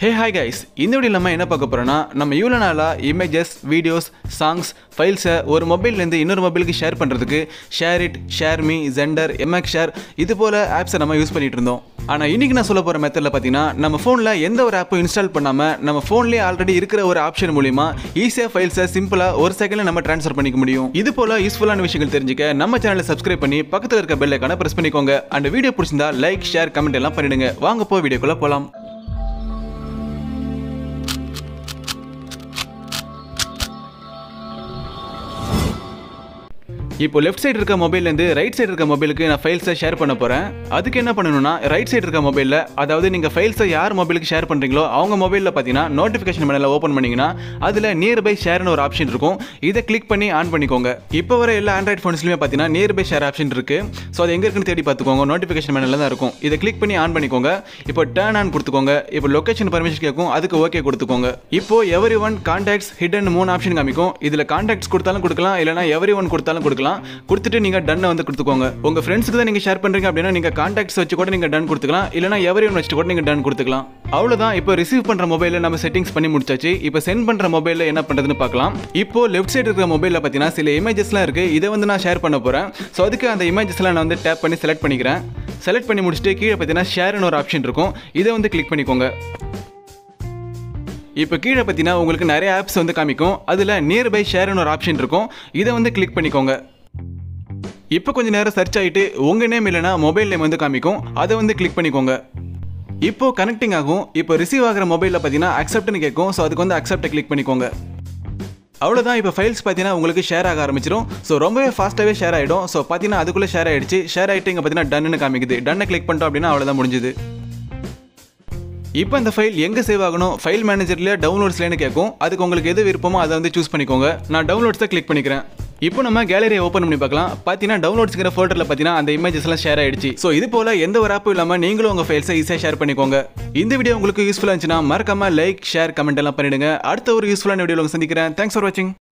ஹே hi guys இந்த video நம்ம என்ன பார்க்க போறோம்னா நம்ம இவ்வளோ நாளாக இமேஜஸ் வீடியோஸ் சாங்ஸ் ஃபைல்ஸை ஒரு மொபைல்லேருந்து இன்னொரு மொபைலுக்கு ஷேர் பண்ணுறதுக்கு SHAREit ShareMe Xender MX share இது போல் ஆப்ஸை நம்ம யூஸ் பண்ணிட்டு இருந்தோம் ஆனால் இன்றைக்கி நான் சொல்ல போகிற மெத்தடில் பார்த்தீங்கன்னா நம்ம ஃபோனில் எந்த ஒரு ஆப்பும் இன்ஸ்டால் பண்ணாமல் நம்ம ஃபோன்லேயே ஆல்ரெடி இருக்கிற ஒரு ஆப்ஷன் மூலிமா ஈஸியாக ஃபைல்ஸை சிம்பிளாக ஒரு செகண்டில் நம்ம ட்ரான்ஸ்ஃபர் பண்ணிக்க முடியும் இது போல் யூஸ்ஃபுல்லான விஷயங்கள் தெரிஞ்சுக்க நம்ம சேனலை சப்ஸ்கிரைப் பண்ணி பக்கத்தில் இருக்க பெல் ஐக்கான ப்ரெஸ் பண்ணிக்கோங்க அந்த வீடியோ பிடிச்சிருந்தா லைக் ஷேர் கமெண்ட் எல்லாம் பண்ணிடுங்க வாங்க போ வீடியோக்குள்ளே போகலாம் இப்போ லெஃப்ட் சைடு இருக்க மொபைல்லேருந்து ரைட் சைடு இருக்க மொபைலுக்கு நான் ஃபைல்ஸை ஷேர் பண்ண போகிறேன் அதுக்கு என்ன பண்ணணும்னா ரைட் சைடு இருக்க மொபைலில் அதாவது நீங்கள் ஃபைல்ஸை யார் மொபைலுக்கு ஷேர் பண்ணுறீங்களோ அவங்க மொபைலில் பார்த்தீங்கன்னா நோட்டிஃபிகேஷன் மேலே ஓப்பன் பண்ணிங்கன்னா அதில் நியர்பை ஷேர்னு ஒரு ஆப்ஷன் இருக்கும் இதை கிளிக் பண்ணி ஆன் பண்ணிக்கோங்க இப்போ வர எல்லா ஆண்ட்ராய்ட் ஃபோன்ஸ்லையுமே பார்த்தீங்கன்னா நியர்பை ஷேர் ஆப்ஷன் இருக்குது ஸோ அது எங்கே இருக்குன்னு தேடி பார்த்துக்கோங்க நோட்டிஃபிகேஷன் மேலே தான் இருக்கும் இதை கிளிக் பண்ணி ஆன் பண்ணிக்கோங்க இப்போ டேர்ன் ஆன் கொடுத்துக்கோங்க இப்போ லொக்கேஷன் பர்மிஷன் கேட்கும் அதுக்கு ஓகே கொடுத்துக்கோங்க இப்போ எவரி ஒன் கான்டாக்ட்ஸ் ஹிடன் மூணு ஆப்ஷன் காமிக்கும் இதில் கான்டாக்ட்ஸ் கொடுத்தாலும் கொடுக்கலாம் இல்லைனா எவரி ஒன் கொடுத்தாலும் கொடுக்கலாம் கொடுத்துட்டு நீங்கள் டன்னை வந்து கொடுத்துக்கோங்க உங்கள் ஃப்ரெண்ட்ஸ்க்கு தான் நீங்கள் ஷேர் பண்ணுறீங்க அப்படின்னா நீங்கள் கான்டாக்ட்ஸ் வச்சு கூட நீங்கள் டன் கொடுத்துக்கலாம் இல்லைனா எவரி ஒன் வச்சுட்டு கூட நீங்கள் டன் கொடுத்துக்கலாம் அவ்வளோதான் இப்போ ரிசீவ் பண்ணுற மொபைலில் நம்ம செட்டிங்ஸ் பண்ணி முடிச்சாச்சு இப்போ சென்ட் பண்ணுற மொபைலில் என்ன பண்ணுறதுன்னு பார்க்கலாம் இப்போ லெஃப்ட் சைடு இருக்கிற மொபைலில் பார்த்தீங்கன்னா சில இமேஜஸ்லாம் இருக்குது இதை வந்து நான் ஷேர் பண்ண போகிறேன் ஸோ அதுக்கு அந்த இமேஜஸ்லாம் நான் வந்து டேப் பண்ணி செலக்ட் பண்ணிக்கிறேன் செலக்ட் பண்ணி முடிச்சுட்டு கீழே பார்த்தீங்கன்னா ஷேர்னு ஒரு ஆப்ஷன் இருக்கும் இதை வந்து கிளிக் பண்ணிக்கோங்க இப்போ கீழே பார்த்தீங்கன்னா உங்களுக்கு நிறைய ஆப்ஸ் வந்து காமிக்கும் அதில் நியர்பை ஷேர்னு ஒரு ஆப்ஷன் இருக்கும் இதை வந்து கிளிக் பண்ணிக்கோங்க இப்போ கொஞ்ச நேரம் சர்ச் ஆகிட்டு உங்கள் நேம் இல்லைனா மொபைல் நேம் வந்து காமிக்கும் அதை வந்து கிளிக் பண்ணிக்கோங்க இப்போ கனெக்டிங் ஆகும் இப்போ ரிசீவ் ஆகிற மொபைலில் பார்த்தீங்கன்னா அக்செப்ட்னு கேட்கும் ஸோ அதுக்கு வந்து அக்செப்டை கிளிக் பண்ணிக்கோங்க அவ்வளோதான் இப்போ ஃபைல்ஸ் பார்த்தீங்கன்னா உங்களுக்கு ஷேர் ஆக ஆரம்பிச்சிடும் ஸோ ரொம்பவே ஃபாஸ்ட்டாகவே ஷேர் ஆகிடும் ஸோ பார்த்தீங்கன்னா அதுக்குள்ளே ஷேர் ஆகிடுச்சு ஷேர் ஆகிட்டு இங்கே பார்த்தீங்கன்னா டன்னு காமிக்குது டன்னை கிளிக் பண்ணிட்டோம் அப்படின்னா அவ்வளோதான் முடிஞ்சுது இப்போ இந்த ஃபைல் எங்கே சேவ் ஆகணும் ஃபைல் மேனேஜர்லேயே டவுன்லோட்ஸ்லேன்னு கேட்கும் அதுக்கு உங்களுக்கு எது விருப்பமோ அதை வந்து சூஸ் பண்ணிக்கோங்க நான் டவுன்லோட்ஸை கிளிக் பண்ணிக்கிறேன் இப்போ நம்ம கேலரியை ஓப்பன் பண்ணி பார்க்கலாம் பார்த்தீங்கன்னா டவுன்லோட்ஸ்ங்கிற ஃபோல்டரில் பார்த்தீங்கன்னா அந்த இமேஜஸ்லாம் ஷேர் ஆயிடுச்சு ஸோ இது போல் எந்த ஒரு ஆப்பும் இல்லாமல் நீங்களும் உங்கள் ஃபைல்ஸை ஈஸியாக ஷேர் பண்ணிக்கோங்க இந்த வீடியோ உங்களுக்கு யூஸ்ஃபுல்லாக இருந்துச்சுன்னா மறக்காம லைக் ஷேர் கமெண்ட் எல்லாம் பண்ணிடுங்க அடுத்த ஒரு யூஸ்ஃபுல்லான வீடியோவில் சந்திக்கிறேன் தேங்க்ஸ் ஃபார் வாட்சிங்